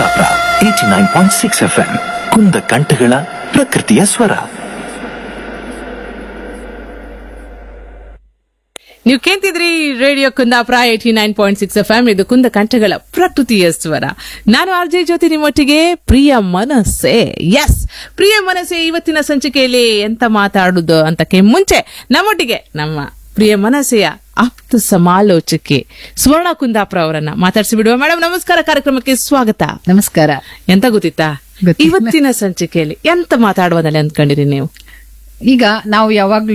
Kundapura eighty nine point six F M ಕುಂದ ಕಂಠಗಳ ಪ್ರಕೃತಿಯ ಸ್ವರ ನೀವು ಕೇಳ್ತಿದ್ರಿ radio Kundapura eighty nine point six F M ಇದು ಕುಂದ ಕಂಠಗಳ ಪ್ರಕೃತಿಯ ಸ್ವರ ನಾನು ಆರ್ ಜೆ ಜ್ಯೋತಿ ನಿಮ್ಮೊಟ್ಟಿಗೆ ಪ್ರಿಯ ಮನಸ್ಸೆ ಎಸ್ ಪ್ರಿಯ ಮನಸ್ಸೆ ಇವತ್ತಿನ ಸಂಚಿಕೆಯಲ್ಲಿ ಎಂತ ಮಾತಾಡುದು ಅಂತಕ್ಕೆ ಮುಂಚೆ ನಮ್ಮೊಟ್ಟಿಗೆ ನಮ್ಮ ಪ್ರಿಯ ಮನಸ್ಸೆಯ ಆಪ್ತ ಸಮಾಲೋಚಕಿ ಸುವರ್ಣ ಕುಂದಾಪುರ ಅವರನ್ನ ಮಾತಾಡಿಸಿ ಬಿಡುವ ಮೇಡಮ್ ನಮಸ್ಕಾರ ಕಾರ್ಯಕ್ರಮಕ್ಕೆ ಸ್ವಾಗತ ನಮಸ್ಕಾರ ಎಂತ ಗೊತ್ತಿತ್ತಾ ಗೊತ್ತಿಲ್ಲ. ಇವತ್ತಿನ ಸಂಚಿಕೆಯಲ್ಲಿ ಎಂತ ಮಾತಾಡುವುದಲ್ಲಿ ಅಂದ್ಕೊಂಡಿರಿ ನೀವು ಈಗ ನಾವು ಯಾವಾಗ್ಲೂ